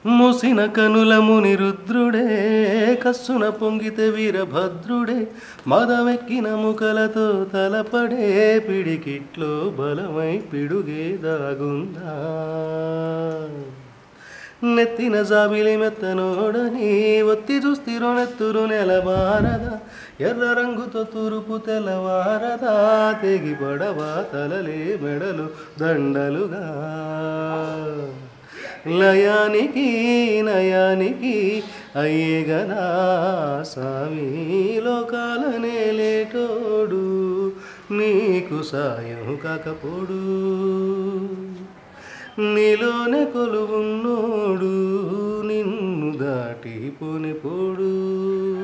మూసిన కనుల ముని రుద్రుడే కస్సున పొంగితే వీరభద్రుడే మదమెక్కిన ముకలతో తలపడే పిడికిట్లో బలమై పిడుగే దాగుందా నెత్తిన జాబిలి మెత్తనోడని ఒత్తి చూస్తిరు నెత్తురు నెలవారదా ఎర్ర రంగుతో తూరుపు తెల్లవారదా తెగి పడవా తలలే మెడలు దండలుగా లయానికి నయానికి అయ్యేగనా స్వామి లోకాలనే లేటోడు నీకు సాయం కాకపోడు నీలోనే కొలువున్నోడు నిన్ను దాటి పోని పోడు